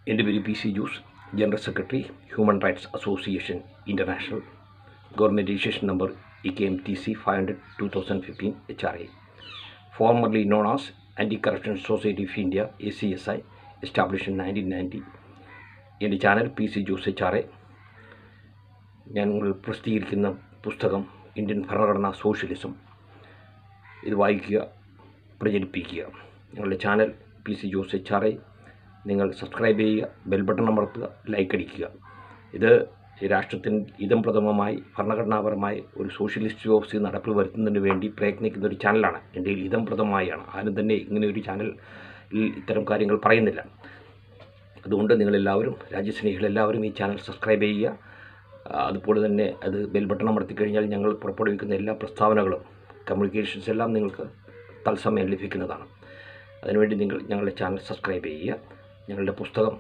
എൻ്റെ പേര് P C Jose general secretary human rights association international government registration number E K M T C five hundred two thousand fifteen H R I formerly known as anti corruption society of India A C S I establish in nineteen ninety എൻ്റെ channel P C Jose H R I ഞങ്ങൾ പ്രസിദ്ധീകരിക്കുന്ന പുസ്തകം Indian ഭരണഘടനാ socialism ഇത് വായിക്കുക പ്രചരിപ്പിക്കുക ഞങ്ങളുടെ channel P C Jose H R I നിങ്ങൾ സബ്സ്ക്രൈബ് ചെയ്യുക ബെൽ ബട്ടൺ അമർത്തുക ലൈക്ക് അടിക്കുക ഇത് രാഷ്ട്രത്തിന് ഇതം പ്രഥമമായി ഭരണഘടനാപരമായി ഒരു സോഷ്യലിസ്റ്റ് വ്യവസ്ഥ നടപ്പിൽ വരുത്തുന്നതിന് വേണ്ടി പ്രയത്നിക്കുന്ന ഒരു ചാനലാണ് എൻ്റെ ഇതം പ്രഥമമായാണ് ആരും തന്നെ ഇങ്ങനെ ഒരു ചാനലിൽ ഇത്തരം കാര്യങ്ങൾ പറയുന്നില്ല അതുകൊണ്ട് നിങ്ങളെല്ലാവരും രാജ്യസ്നേഹികളെല്ലാവരും ഈ ചാനൽ സബ്സ്ക്രൈബ് ചെയ്യുക അതുപോലെ തന്നെ അത് ബെൽ ബട്ടൺ അമർത്തി കഴിഞ്ഞാൽ ഞങ്ങൾ പുറപ്പെടുവിക്കുന്ന എല്ലാ പ്രസ്താവനകളും കമ്മ്യൂണിക്കേഷൻസ് എല്ലാം നിങ്ങൾക്ക് തത്സമയം ലഭിക്കുന്നതാണ് അതിനുവേണ്ടി നിങ്ങൾ ഞങ്ങളുടെ ചാനൽ സബ്സ്ക്രൈബ് ചെയ്യുക ഞങ്ങളുടെ പുസ്തകം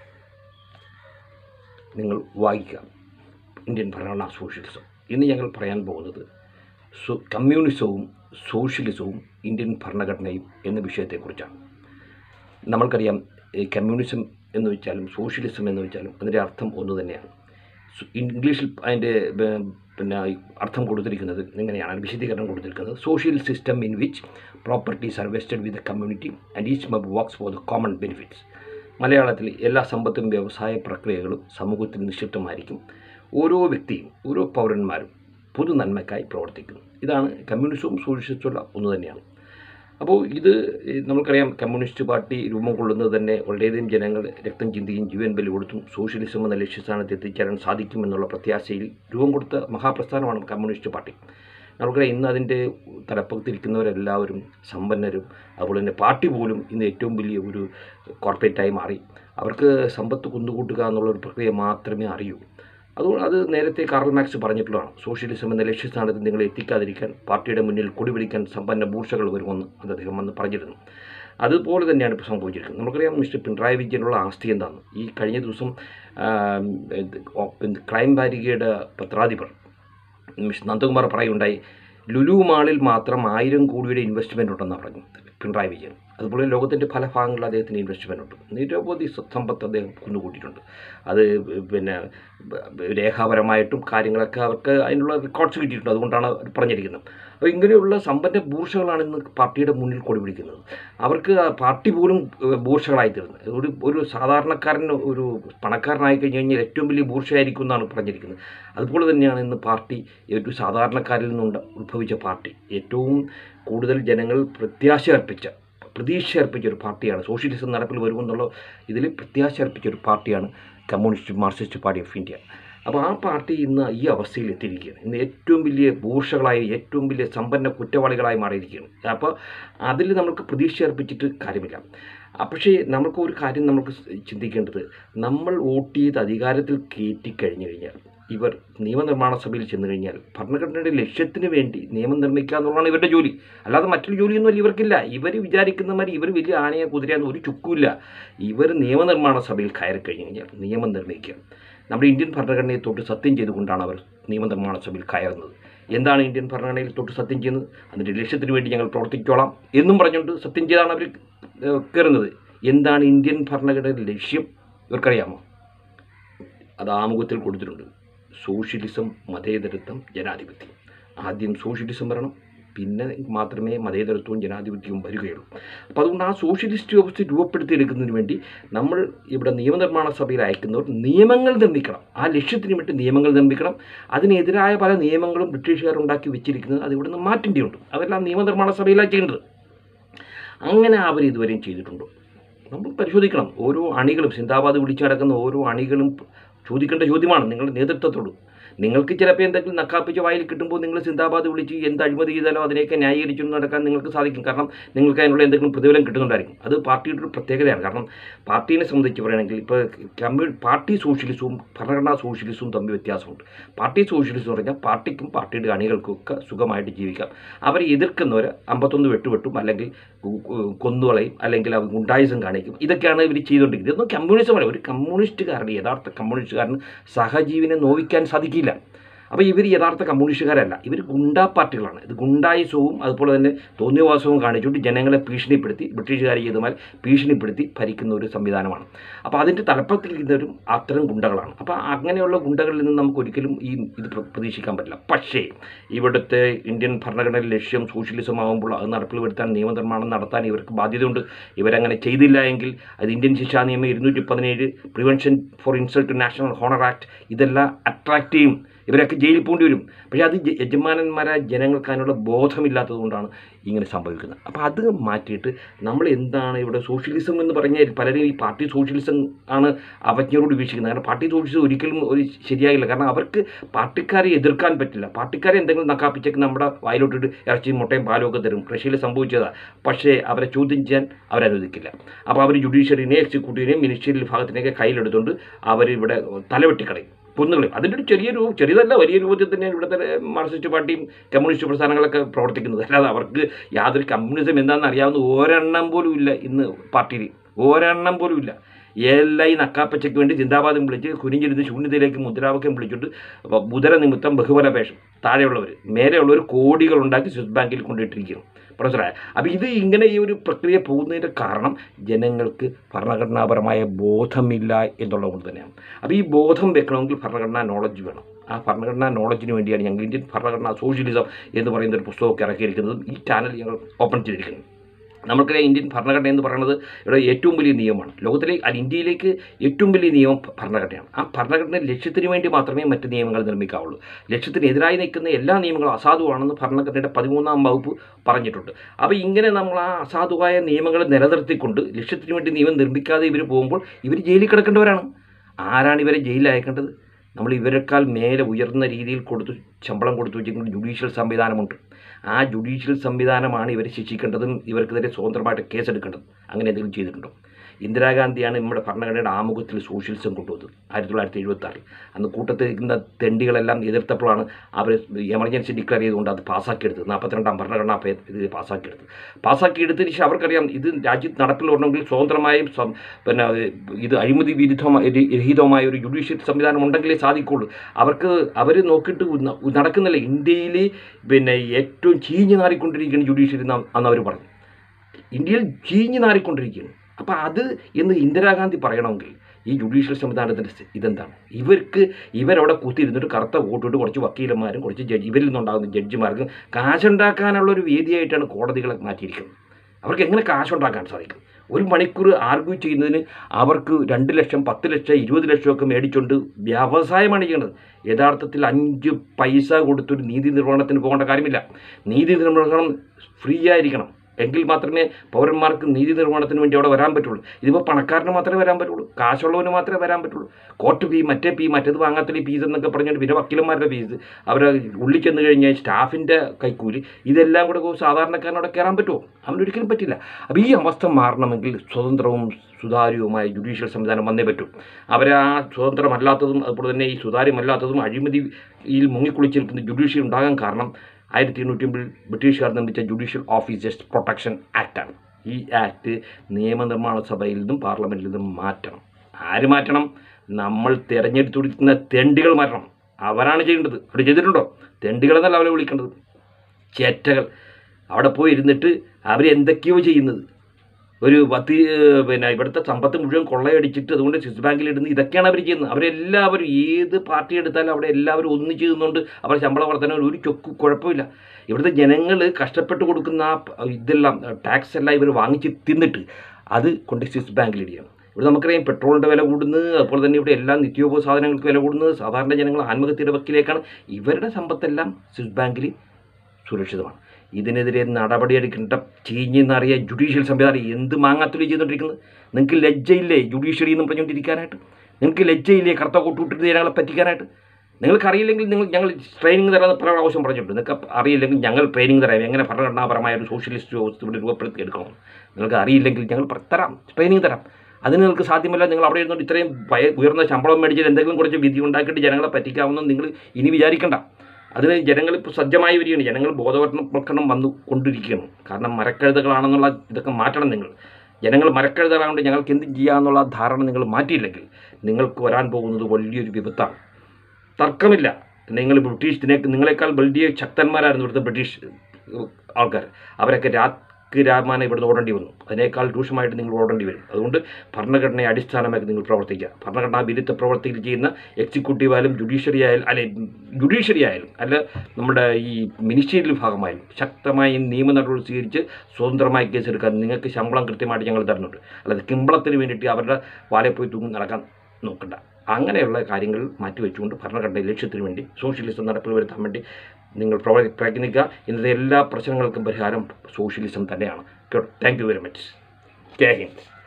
നിങ്ങൾ വായിക്കുക ഇന്ത്യൻ ഭരണഘടനാ സോഷ്യലിസം ഇന്ന് ഞങ്ങൾ പറയാൻ പോകുന്നത് സോ കമ്മ്യൂണിസവും സോഷ്യലിസവും ഇന്ത്യൻ ഭരണഘടനയും എന്ന വിഷയത്തെക്കുറിച്ചാണ് നമ്മൾക്കറിയാം ഈ കമ്മ്യൂണിസം എന്ന് വെച്ചാലും സോഷ്യലിസം എന്ന് വെച്ചാലും അതിൻ്റെ അർത്ഥം ഒന്ന് തന്നെയാണ് ഇംഗ്ലീഷിൽ അതിൻ്റെ പിന്നെ അർത്ഥം കൊടുത്തിരിക്കുന്നത് ഇങ്ങനെയാണ് വിശദീകരണം കൊടുത്തിരിക്കുന്നത് social system in which properties are vested with the community and each member works for the common benefits മലയാളത്തിൽ എല്ലാ സമ്പത്തും വ്യവസായ പ്രക്രിയകളും സമൂഹത്തിൽ നിക്ഷിപ്തമായിരിക്കും ഓരോ വ്യക്തിയും ഓരോ പൗരന്മാരും പൊതു നന്മയ്ക്കായി പ്രവർത്തിക്കുന്നു ഇതാണ് കമ്മ്യൂണിസവും സോഷ്യലിസ്റ്റുള്ള ഒന്ന് തന്നെയാണ് അപ്പോൾ ഇത് നമുക്കറിയാം കമ്മ്യൂണിസ്റ്റ് പാർട്ടി രൂപം കൊള്ളുന്നത് തന്നെ വളരെയധികം ജനങ്ങൾ രക്തം ചിന്തിയും ജീവൻ ബലി കൊടുത്തും സോഷ്യലിസം എന്ന ലക്ഷ്യസ്ഥാനത്ത് എത്തിച്ചേരാൻ സാധിക്കുമെന്നുള്ള പ്രത്യാശയിൽ രൂപം കൊടുത്ത മഹാപ്രസ്ഥാനമാണ് കമ്മ്യൂണിസ്റ്റ് പാർട്ടി നമുക്കറിയാം ഇന്ന് അതിൻ്റെ തലപ്പത്തിരിക്കുന്നവരെല്ലാവരും സമ്പന്നരും അതുപോലെ തന്നെ പാർട്ടി പോലും ഇന്ന് ഏറ്റവും വലിയ ഒരു കോർപ്പറേറ്റായി മാറി അവർക്ക് സമ്പത്ത് കുന്നുകൂട്ടുക എന്നുള്ള ഒരു പ്രക്രിയ മാത്രമേ അറിയൂ അതുകൊണ്ട് അത് നേരത്തെ കാർൽ മാക്സ് പറഞ്ഞിട്ടുള്ളതാണ് സോഷ്യലിസം എന്ന ലക്ഷ്യസ്ഥാനത്ത് നിങ്ങൾ എത്തിക്കാതിരിക്കാൻ പാർട്ടിയുടെ മുന്നിൽ കൊടിപിടിക്കാൻ സമ്പന്ന ബൂർഷകൾ വരുമെന്ന് അത് അദ്ദേഹം വന്ന് പറഞ്ഞിരുന്നു അതുപോലെ തന്നെയാണ് ഇപ്പോൾ സംഭവിച്ചിരിക്കുന്നത് നമുക്കറിയാം മിസ്റ്റർ പിണറായി വിജയനുള്ള ആസ്തി എന്താണ് ഈ കഴിഞ്ഞ ദിവസം ക്രൈം ബാരികയുടെ പത്രാധിപർ മിസ്റ്റർ നന്ദകുമാർ പറയുണ്ടായി ലുലു മാളിൽ മാത്രം ആയിരം കോടിയുടെ ഇൻവെസ്റ്റ്മെൻ്റ് ഉണ്ടെന്നാണ് പറഞ്ഞു പിണറായി വിജയൻ അതുപോലെ ലോകത്തിൻ്റെ പല ഭാഗങ്ങളിൽ അദ്ദേഹത്തിന് ഇൻവെസ്റ്റ്മെൻ്റ് ഉണ്ട് നിരവധി സമ്പത്ത് അദ്ദേഹം കുന്നുകൂട്ടിയിട്ടുണ്ട് അത് പിന്നെ രേഖാപരമായിട്ടും കാര്യങ്ങളൊക്കെ അവർക്ക് അതിനുള്ള റെക്കോർഡ്സ് കിട്ടിയിട്ടുണ്ട് അതുകൊണ്ടാണ് പറഞ്ഞിരിക്കുന്നത് അപ്പോൾ ഇങ്ങനെയുള്ള സമ്പന്ന ബൂർഷകളാണ് ഇന്ന് പാർട്ടിയുടെ മുന്നിൽ കൊടി പിടിക്കുന്നത് അവർക്ക് പാർട്ടി പോലും ബൂർഷകളായി തീർന്നത് ഒരു ഒരു സാധാരണക്കാരൻ ഒരു പണക്കാരനായി കഴിഞ്ഞ് കഴിഞ്ഞാൽ ഏറ്റവും വലിയ ബൂർഷയായിരിക്കും എന്നാണ് പറഞ്ഞിരിക്കുന്നത് അതുപോലെ തന്നെയാണ് ഇന്ന് പാർട്ടി ഒരു സാധാരണക്കാരിൽ നിന്നുണ്ട് ഉത്ഭവിച്ച പാർട്ടി ഏറ്റവും കൂടുതൽ ജനങ്ങൾ പ്രത്യാശ അർപ്പിച്ച പ്രതീക്ഷ അർപ്പിച്ച ഒരു പാർട്ടിയാണ് സോഷ്യലിസം നടപ്പിൽ വരുമെന്നുള്ള ഇതിൽ പ്രത്യാശ അർപ്പിച്ച ഒരു പാർട്ടിയാണ് communist marxist party of India അപ്പോൾ ആ പാർട്ടി ഇന്ന് ഈ അവസ്ഥയിൽ എത്തിയിരിക്കുകയാണ് ഇന്ന് ഏറ്റവും വലിയ ഭൂഷകളായി ഏറ്റവും വലിയ സമ്പന്ന കുറ്റവാളികളായി മാറിയിരിക്കുകയാണ് അപ്പോൾ അതിൽ നമുക്ക് പ്രതീക്ഷ അർപ്പിച്ചിട്ട് കാര്യമില്ല പക്ഷേ നമുക്ക് ഒരു കാര്യം നമുക്ക് ചിന്തിക്കേണ്ടത് നമ്മൾ വോട്ട് ചെയ്ത് അധികാരത്തിൽ കയറ്റി കഴിഞ്ഞു കഴിഞ്ഞാൽ ഇവർ നിയമനിർമ്മാണ സഭയിൽ ചെന്ന് കഴിഞ്ഞാൽ ഭരണഘടനയുടെ ലക്ഷ്യത്തിന് വേണ്ടി നിയമം നിർമ്മിക്കുക എന്നുള്ളതാണ് ഇവരുടെ ജോലി അല്ലാതെ മറ്റൊരു ജോലിയൊന്നും ഇവർക്കില്ല ഇവർ വിചാരിക്കുന്ന മാതിരി ഇവർ വലിയ ആനയെ കുതിരയെന്ന് ഒരു ചുക്കുമില്ല ഇവർ നിയമനിർമ്മാണ സഭയിൽ കയറി കഴിഞ്ഞ് കഴിഞ്ഞാൽ നിയമം നിർമ്മിക്കുക നമ്മുടെ ഇന്ത്യൻ ഭരണഘടനയെ തൊട്ട് സത്യം ചെയ്തുകൊണ്ടാണ് അവർ നിയമനിർമ്മാണ സഭയിൽ കയറുന്നത് എന്താണ് ഇന്ത്യൻ ഭരണഘടനയിൽ തൊട്ട് സത്യം ചെയ്യുന്നത് അതിൻ്റെ ലക്ഷ്യത്തിന് വേണ്ടി ഞങ്ങൾ പ്രവർത്തിച്ചോളാം എന്നും പറഞ്ഞുകൊണ്ട് സത്യം ചെയ്താണ് അവർ കയറുന്നത് എന്താണ് ഇന്ത്യൻ ഭരണഘടനയുടെ ലക്ഷ്യം ഇവർക്കറിയാമോ അത് ആമുഖത്തിൽ കൊടുത്തിട്ടുണ്ട് സോഷ്യലിസം മതേതരത്വം ജനാധിപത്യം ആദ്യം സോഷ്യലിസം വരണം പിന്നെ മാത്രമേ മതേതരത്വവും ജനാധിപത്യവും വരികയുള്ളൂ അപ്പോൾ അതുകൊണ്ട് ആ സോഷ്യലിസ്റ്റ് വ്യവസ്ഥ രൂപപ്പെടുത്തിയെടുക്കുന്നതിന് വേണ്ടി നമ്മൾ ഇവിടെ നിയമനിർമ്മാണ സഭയിൽ അയക്കുന്നവർ നിയമങ്ങൾ നിർമ്മിക്കണം ആ ലക്ഷ്യത്തിന് വേണ്ടി നിയമങ്ങൾ നിർമ്മിക്കണം അതിനെതിരായ പല നിയമങ്ങളും ബ്രിട്ടീഷുകാർ ഉണ്ടാക്കി വെച്ചിരിക്കുന്നത് അത് ഇവിടുന്ന് മാറ്റേണ്ടിയുണ്ട് അതെല്ലാം നിയമനിർമ്മാണ സഭയിലാണ് ചെയ്യേണ്ടത് അങ്ങനെ അവർ ഇതുവരെയും ചെയ്തിട്ടുണ്ടോ നമ്മൾ പരിശോധിക്കണം ഓരോ അണികളും സിന്ദാബാദ് വിളിച്ചു നടക്കുന്ന ഓരോ അണികളും ചോദിക്കേണ്ട ചോദ്യമാണ് നിങ്ങളുടെ നേതൃത്വത്തോട് നിങ്ങൾക്ക് ചിലപ്പോൾ എന്തെങ്കിലും നക്കാപ്പിച്ച വായിൽ കിട്ടുമ്പോൾ നിങ്ങൾ സിന്ദാബാദ് വിളിച്ച് എന്ത് അഴിമതി ചെയ്താലോ അതിനെയൊക്കെ ന്യായീകരിച്ചു നടക്കാൻ നിങ്ങൾക്ക് സാധിക്കും കാരണം നിങ്ങൾക്ക് അതിനുള്ള എന്തെങ്കിലും പ്രതിഫലം കിട്ടുന്നുണ്ടായിരിക്കും അത് പാർട്ടിയുടെ ഒരു പ്രത്യേകതയാണ് കാരണം പാർട്ടീനെ സംബന്ധിച്ച് പറയുകയാണെങ്കിൽ ഇപ്പോൾ കമ്മ്യൂ പാർട്ടി സോഷ്യലിസവും ഭരണഘടനാ സോഷ്യലിസവും തമ്മിൽ വ്യത്യാസമുണ്ട് പാർട്ടി സോഷ്യലിസം എന്ന് പറഞ്ഞാൽ പാർട്ടിക്കും പാർട്ടിയുടെ അണികൾക്കും ഒക്കെ സുഖമായിട്ട് ജീവിക്കാം അവരെ എതിർക്കുന്നവർ അമ്പത്തൊന്ന് വെട്ടുവെട്ടും അല്ലെങ്കിൽ കൊന്നുകളയും അല്ലെങ്കിൽ അവർ ഗുണ്ടായുസം കാണിക്കും ഇതൊക്കെയാണ് ഇവർ ചെയ്തുകൊണ്ടിരിക്കുന്നത് ഇതൊന്നും കമ്മ്യൂണിസമല്ല ഒരു കമ്മ്യൂണിസ്റ്റുകാരന് യഥാർത്ഥ കമ്മ്യൂണിസ്റ്റുകാരന് സഹജീവിനെ നോവിക്കാൻ സാധിക്കില്ല അപ്പോൾ ഇവർ യഥാർത്ഥ കമ്മ്യൂണിസ്റ്റുകാരല്ല ഇവർ ഗുണ്ടാ പാർട്ടികളാണ് ഇത് ഗുണ്ടായുസവും അതുപോലെ തന്നെ തോന്നിയവാസവും കാണിച്ചുകൊണ്ട് ജനങ്ങളെ ഭീഷണിപ്പെടുത്തി ബ്രിട്ടീഷുകാർ ചെയ്തുമാൽ ഭീഷണിപ്പെടുത്തി ഭരിക്കുന്ന ഒരു സംവിധാനമാണ് അപ്പോൾ അതിൻ്റെ തലപ്പത്തിരിക്കുന്നവരും അത്തരം ഗുണ്ടകളാണ് അപ്പോൾ അങ്ങനെയുള്ള ഗുണ്ടകളിൽ നിന്ന് നമുക്ക് ഒരിക്കലും ഈ ഇത് പ്ര- പ്രതീക്ഷിക്കാൻ പറ്റില്ല പക്ഷേ ഇവിടുത്തെ ഇന്ത്യൻ ഭരണഘടന ലക്ഷ്യം സോഷ്യലിസം ആകുമ്പോൾ അത് നടപ്പിൽ വരുത്താൻ നിയമനിർമ്മാണം നടത്താൻ ഇവർക്ക് ബാധ്യതയുണ്ട് ഇവരങ്ങനെ ചെയ്തില്ല എങ്കിൽ അത് ഇന്ത്യൻ ശിക്ഷാ നിയമം ഇരുന്നൂറ്റി പതിനേഴ് prevention for insult national honour act ഇതെല്ലാം അട്രാക്റ്റ് ചെയ്യും ഇവരൊക്കെ ജയിലിൽ പോകേണ്ടി വരും പക്ഷേ അത് ജ- യജമാനന്മാരായ ജനങ്ങൾക്ക് അതിനുള്ള ബോധമില്ലാത്തത് കൊണ്ടാണ് ഇങ്ങനെ സംഭവിക്കുന്നത് അപ്പോൾ അത് മാറ്റിയിട്ട് നമ്മൾ എന്താണ് ഇവിടെ സോഷ്യലിസം എന്ന് പറഞ്ഞാൽ പലരും ഈ പാർട്ടി സോഷ്യലിസം ആണ് അവജ്ഞയോട് വീക്ഷിക്കുന്നത് കാരണം പാർട്ടി സോഷ്യലിസം ഒരിക്കലും ഒരു ശരിയാകില്ല കാരണം അവർക്ക് പാർട്ടിക്കാരെ എതിർക്കാൻ പറ്റില്ല പാർട്ടിക്കാരെ എന്തെങ്കിലും നക്കാപ്പിച്ചേക്ക് നമ്മുടെ വായിലോട്ടിട്ട് ഇറച്ചിയും മുട്ടയും പാലും ഒക്കെ തരും റഷ്യയിൽ സംഭവിച്ചതാണ് പക്ഷേ അവരെ ചോദ്യം ചെയ്യാൻ അവരനുവദിക്കില്ല അപ്പോൾ അവർ ജുഡീഷ്യറിനെയും എക്സിക്യൂട്ടീവിനെയും മിനിസ്റ്ററിയൽ വിഭാഗത്തിനെയൊക്കെ കയ്യിലെടുത്തുകൊണ്ട് അവരിവിടെ തലവെട്ടിക്കളയും കൊന്നുകളയും അതിൻ്റെ ഒരു ചെറിയ രൂപം ചെറിയതല്ല വലിയ രൂപത്തിൽ തന്നെയാണ് ഇവിടുത്തെ മാർക്സിസ്റ്റ് പാർട്ടിയും കമ്മ്യൂണിസ്റ്റ് പ്രസ്ഥാനങ്ങളൊക്കെ പ്രവർത്തിക്കുന്നത് അല്ലാതെ അവർക്ക് യാതൊരു കമ്മ്യൂണിസം എന്താണെന്ന് അറിയാവുന്ന ഒരെണ്ണം പോലും ഇല്ല ഇന്ന് പാർട്ടിയിൽ ഒരെണ്ണം പോലും ഇല്ല എല്ലാ ഈ നക്കാപ്പച്ചയ്ക്ക് വേണ്ടി ചിന്താവാദം വിളിച്ച് കുനിഞ്ഞിരുന്ന് ശൂന്യതയിലേക്ക് മുദ്രാവാക്യം വിളിച്ചിട്ട് വ- ഉദര നിമിത്തം ബഹുബലപേഷം താഴെയുള്ളവർ മേലെയുള്ളവർ കോടികൾ ഉണ്ടാക്കി സ്വിസ് ബാങ്കിൽ കൊണ്ടിട്ടിരിക്കുന്നു പ്രൊഫസറായ അപ്പോൾ ഇത് ഇങ്ങനെ ഈ ഒരു പ്രക്രിയ പോകുന്നതിൻ്റെ കാരണം ജനങ്ങൾക്ക് ഭരണഘടനാപരമായ ബോധമില്ല എന്നുള്ളത് കൊണ്ട് തന്നെയാണ് അപ്പോൾ ഈ ബോധം വെക്കണമെങ്കിൽ ഭരണഘടനാ നോളജ് വേണം ആ ഭരണഘടനാ നോളജിന് വേണ്ടിയാണ് ഞങ്ങൾ ഇന്ത്യൻ ഭരണഘടനാ സോഷ്യലിസം എന്ന് പറയുന്ന ഒരു പുസ്തകമൊക്കെ ഇറക്കിയിരിക്കുന്നതും ഈ ചാനൽ ഞങ്ങൾ ഓപ്പൺ ചെയ്തിരിക്കുന്നത് നമുക്കറിയാം ഇന്ത്യൻ ഭരണഘടന എന്ന് പറയുന്നത് ഇവിടെ ഏറ്റവും വലിയ നിയമമാണ് ലോകത്തിലെ അല്ല, ഇന്ത്യയിലേക്ക് ഏറ്റവും വലിയ നിയമം ഭ- ഭരണഘടനയാണ് ആ ഭരണഘടന ലക്ഷ്യത്തിന് വേണ്ടി മാത്രമേ മറ്റ് നിയമങ്ങൾ നിർമ്മിക്കാവുള്ളൂ ലക്ഷ്യത്തിനെതിരായി നിൽക്കുന്ന എല്ലാ നിയമങ്ങളും അസാധുവാണെന്ന് ഭരണഘടനയുടെ പതിമൂന്നാം വകുപ്പ് പറഞ്ഞിട്ടുണ്ട് അപ്പോൾ ഇങ്ങനെ നമ്മൾ ആ അസാധുവായ നിയമങ്ങൾ നിലനിർത്തിക്കൊണ്ട് ലക്ഷ്യത്തിന് വേണ്ടി നിയമം നിർമ്മിക്കാതെ ഇവർ പോകുമ്പോൾ ഇവർ ജയിലിൽ കിടക്കേണ്ടവരാണ് ആരാണ് ഇവരെ ജയിലിൽ അയക്കേണ്ടത് നമ്മൾ ഇവരെക്കാൾ മേലെ ഉയർന്ന രീതിയിൽ കൊടുത്തു ശമ്പളം കൊടുത്തു വെച്ചിരിക്കുന്ന ജുഡീഷ്യൽ സംവിധാനമുണ്ട് ആ ജുഡീഷ്യൽ സംവിധാനമാണ് ഇവരെ ശിക്ഷിക്കേണ്ടതും ഇവർക്കെതിരെ സ്വതന്ത്രമായിട്ട് കേസെടുക്കേണ്ടതും അങ്ങനെ എന്തെങ്കിലും ചെയ്തിട്ടുണ്ടോ ഇന്ദിരാഗാന്ധിയാണ് നമ്മുടെ ഭരണഘടനയുടെ ആമുഖത്തിൽ സോഷ്യലിസം കൊണ്ടുവന്നത് ആയിരത്തി തൊള്ളായിരത്തി എഴുപത്തി ആറിൽ അന്ന് കൂട്ടത്തിൽ ഇരിക്കുന്ന തെണ്ടികളെല്ലാം എതിർത്തപ്പോഴാണ് അവർ എമർജൻസി ഡിക്ലെയർ ചെയ്തുകൊണ്ട് അത് പാസ്സാക്കിയെടുത്തത് നാൽപ്പത്തിരണ്ടാം ഭരണഘടനാ ഭേദ ഇത് പാസ്സാക്കിയെടുത്തത് പാസ്സാക്കിയെടുത്തതിന് ശേഷം അവർക്കറിയാം ഇത് രാജ്യത്ത് നടപ്പിൽ വരണമെങ്കിൽ സ്വതന്ത്രമായും സം- പിന്നെ ഇത് അഴിമതി വിരുദ്ധമായ രഹിതമായ ഒരു ജുഡീഷ്യൽ സംവിധാനം ഉണ്ടെങ്കിലേ സാധിക്കുള്ളൂ അവർക്ക് അവർ നോക്കിയിട്ട് ന- നടക്കുന്നില്ല ഇന്ത്യയിൽ പിന്നെ ഏറ്റവും ചീഞ്ഞു നാറിക്കൊണ്ടിരിക്കുന്ന ജുഡീഷ്യറി അന്ന് അവർ പറഞ്ഞു ഇന്ത്യയിൽ ചീഞ്ഞു നാറിക്കൊണ്ടിരിക്കുകയാണ് അപ്പോൾ അത് എന്ന് ഇന്ദിരാഗാന്ധി പറയണമെങ്കിൽ ഈ ജുഡീഷ്യൽ സംവിധാനത്തിൻ്റെ സ്ഥി- ഇതെന്താണ് ഇവർക്ക് ഇവരവിടെ കുത്തിയിരുന്നിട്ട് കറുത്ത വോട്ടിട്ട് കുറച്ച് വക്കീലന്മാരും കുറച്ച് ജഡ്ജി ഇവരിൽ നിന്നുണ്ടാകുന്ന ജഡ്ജിമാർക്കും കാശുണ്ടാക്കാനുള്ള ഒരു വേദിയായിട്ടാണ് കോടതികളെ മാറ്റിയിരിക്കുന്നത് അവർക്ക് എങ്ങനെ കാശുണ്ടാക്കാൻ സാധിക്കും ഒരു മണിക്കൂർ ആർഗ്യൂ ചെയ്യുന്നതിന് അവർക്ക് രണ്ട് ലക്ഷം പത്ത് ലക്ഷം ഇരുപത് ലക്ഷമൊക്കെ മേടിച്ചുകൊണ്ട് വ്യവസായമാണ് ചെയ്യുന്നത് യഥാർത്ഥത്തിൽ അഞ്ച് പൈസ കൊടുത്തൊരു നീതി നിർവഹണത്തിന് പോകേണ്ട കാര്യമില്ല നീതി നിർവഹണം ഫ്രീ ആയിരിക്കണം എങ്കിൽ മാത്രമേ പൗരന്മാർക്ക് നീതി നിർവഹണത്തിന് വേണ്ടി അവിടെ വരാൻ പറ്റുള്ളൂ ഇതിപ്പോൾ പണക്കാരന് മാത്രമേ വരാൻ പറ്റുള്ളൂ കാശുള്ളവന് മാത്രമേ വരാൻ പറ്റുള്ളൂ കോർട്ട് ഫീ മറ്റേ ഫീ മറ്റേത് വാങ്ങാത്തില്ല ഫീസ് എന്നൊക്കെ പറഞ്ഞുകൊണ്ട് പിന്നെ വക്കീലന്മാരുടെ ഫീസ് അവർ ഉള്ളിൽ ചെന്ന് കഴിഞ്ഞാൽ സ്റ്റാഫിൻ്റെ കൈക്കൂലി ഇതെല്ലാം കൂടെ ഒരു സാധാരണക്കാരനോട് കയറാൻ പറ്റുമോ അവനൊരിക്കലും പറ്റില്ല അപ്പോൾ ഈ അവസ്ഥ മാറണമെങ്കിൽ സ്വതന്ത്രവും സുതാര്യവുമായ ജുഡീഷ്യൽ സംവിധാനം വന്നേ പറ്റൂ അവരെ ആ സ്വതന്ത്രമല്ലാത്തതും അതുപോലെ തന്നെ ഈ സുതാര്യമല്ലാത്തതും അഴിമതിയിൽ മുങ്ങിക്കുളിച്ചിരിക്കുന്ന ജുഡീഷ്യൽ ഉണ്ടാകാൻ കാരണം ആയിരത്തി എണ്ണൂറ്റി ഒമ്പതിൽ ബ്രിട്ടീഷുകാർ നിർമ്മിച്ച ജുഡീഷ്യൽ ഓഫീസേഴ്സ് പ്രൊട്ടക്ഷൻ ആക്റ്റാണ് ഈ ആക്ട് നിയമനിർമ്മാണ സഭയിൽ നിന്നും പാർലമെൻറ്റിൽ നിന്നും മാറ്റണം ആര് മാറ്റണം നമ്മൾ തിരഞ്ഞെടുത്തുകൊടുക്കുന്ന തെണ്ടികൾ മാറ്റണം അവരാണ് ചെയ്യേണ്ടത് അവിടെ ചെയ്തിട്ടുണ്ടോ തെണ്ടികളെന്നല്ല അവരെ വിളിക്കേണ്ടത് ചേറ്റകൾ അവിടെ പോയി ഇരുന്നിട്ട് അവരെന്തൊക്കെയോ ചെയ്യുന്നത് ഒരു പത്ത് ഏഹ്, പിന്നെ ഇവിടുത്തെ സമ്പത്ത് മുഴുവൻ കൊള്ളയടിച്ചിട്ട് അതുകൊണ്ട് സ്വിസ് ബാങ്കിൽ ഇടുന്ന ഇതൊക്കെയാണ് അവർ ചെയ്യുന്നത് അവരെല്ലാവരും ഏത് പാർട്ടി എടുത്താലും അവിടെ എല്ലാവരും ഒന്നിച്ച് നിന്നുകൊണ്ട് അവർ ശമ്പള വർധന ഒരു ചൊക്ക് കുഴപ്പമില്ല ഇവിടുത്തെ ജനങ്ങൾ കഷ്ടപ്പെട്ട് കൊടുക്കുന്ന ആ പ- ഇതെല്ലാം ടാക്സ് എല്ലാം ഇവർ വാങ്ങിച്ച് തിന്നിട്ട് അത് കൊണ്ട് സ്വിസ് ബാങ്കിൽ ഇടിയണം ഇവിടെ നമുക്കറിയാം പെട്രോളിൻ്റെ വില കൂടുന്നത് അതുപോലെ തന്നെ ഇവിടെ എല്ലാ നിത്യോപയോഗ സാധനങ്ങൾക്ക് വില കൂടുന്നത് സാധാരണ ജനങ്ങൾ ആത്മഹത്യയുടെ വക്കിലേക്കാണ് ഇവരുടെ സമ്പത്തെല്ലാം സ്വിസ് ബാങ്കിൽ സുരക്ഷിതമാണ് ഇതിനെതിരെ നടപടിയെടുക്കേണ്ട ചീഞ്ഞെന്നറിയ ജുഡീഷ്യൽ സംവിധാനം എന്ത് മാങ്ങാത്തൊലി ചെയ്തുകൊണ്ടിരിക്കുന്നത് നിങ്ങൾക്ക് ലജ്ജയില്ലേ ജുഡീഷ്യറി എന്ന് പറഞ്ഞുകൊണ്ടിരിക്കാനായിട്ട് നിങ്ങൾക്ക് ലജ്ജയില്ലേ കറുത്ത കൂട്ടുവിട്ടിട്ട് ജനങ്ങളെ പറ്റിക്കാനായിട്ട് നിങ്ങൾക്ക് അറിയില്ലെങ്കിൽ നിങ്ങൾ ഞങ്ങൾ ട്രെയിനിങ് തരാമെന്ന് പല പ്രാവശ്യം പറഞ്ഞിട്ടുണ്ട് നിങ്ങൾക്ക് അറിയില്ലെങ്കിൽ ഞങ്ങൾ ട്രെയിനിങ് തരാം എങ്ങനെ ഭരണഘടനാപരമായ ഒരു സോഷ്യലിസ്റ്റ് വ്യവസ്ഥ ഇവിടെ രൂപപ്പെടുത്തി എടുക്കണം നിങ്ങൾക്ക് അറിയില്ലെങ്കിൽ ഞങ്ങൾ പറ- തരാം ട്രെയിനിങ് തരാം അതിന് നിങ്ങൾക്ക് സാധ്യമല്ല നിങ്ങൾ അവിടെ ഇരുന്നുകൊണ്ട് ഇത്രയും ഭയ- ഉയർന്ന ശമ്പളം മേടിച്ചിട്ട് എന്തെങ്കിലും കുറച്ച് വിധി ഉണ്ടാക്കിയിട്ട് ജനങ്ങളെ പറ്റിക്കാമെന്ന് നിങ്ങൾ ഇനി വിചാരിക്കണ്ട അതിന് ജനങ്ങൾ ഇപ്പോൾ സജ്ജമായി വരികയാണ് ജനങ്ങൾ ബോധവൽക്കരണം വന്നു കൊണ്ടിരിക്കുകയാണ് കാരണം മരക്കഴുതകളാണെന്നുള്ള ഇതൊക്കെ മാറ്റണം നിങ്ങൾ ജനങ്ങൾ മരക്കഴുതകളാകൊണ്ട് ഞങ്ങൾക്ക് എന്ത് ചെയ്യാമെന്നുള്ള ധാരണ നിങ്ങൾ മാറ്റിയില്ലെങ്കിൽ നിങ്ങൾക്ക് വരാൻ പോകുന്നത് വലിയൊരു വിപത്താണ് തർക്കമില്ല നിങ്ങൾ ബ്രിട്ടീഷ് ഇതിനെ നിങ്ങളെക്കാൾ വലിയ ശക്തന്മാരായിരുന്നു ഇവിടുത്തെ ബ്രിട്ടീഷ് ഏഹ്, ആൾക്കാർ അവരൊക്കെ രാത്രി രാമാനെ ഇവിടുന്ന് ഓടേണ്ടി വന്നു അതിനേക്കാൾ രൂക്ഷമായിട്ട് നിങ്ങൾ ഓടേണ്ടി വരും അതുകൊണ്ട് ഭരണഘടനയെ അടിസ്ഥാനമാക്കി നിങ്ങൾ പ്രവർത്തിക്കുക ഭരണഘടനാ വിരുദ്ധ പ്രവർത്തികൾ ചെയ്യുന്ന എക്സിക്യൂട്ടീവ് ആയാലും ജുഡീഷ്യറി ആയാലും അല്ലെ ജുഡീഷ്യറി ആയാലും അല്ല നമ്മുടെ ഈ മിനിസ്ട്രിയൽ ഭാഗമായാലും ശക്തമായി നിയമ നടപടി സ്വീകരിച്ച് സ്വതന്ത്രമായി കേസെടുക്കാൻ നിങ്ങൾക്ക് ശമ്പളം കൃത്യമായിട്ട് ഞങ്ങൾ തരുന്നുണ്ട് അല്ലാതെ കിമ്പളത്തിന് വേണ്ടിയിട്ട് അവരുടെ വാലെ പോയി തൂങ്ങി നടക്കാൻ നോക്കണ്ട അങ്ങനെയുള്ള കാര്യങ്ങൾ മാറ്റിവെച്ചുകൊണ്ട് ഭരണഘടന ലക്ഷ്യത്തിന് വേണ്ടി സോഷ്യലിസം നടപ്പിൽ വരുത്താൻ വേണ്ടി നിങ്ങൾ പ്രവർത്തി പ്രയത്നിക്കുക ഇന്നത്തെ എല്ലാ പ്രശ്നങ്ങൾക്കും പരിഹാരം സോഷ്യലിസം തന്നെയാണ് കേട്ടോ താങ്ക് യു വെരി മച്ച് ജയ് ഹിന്ദ്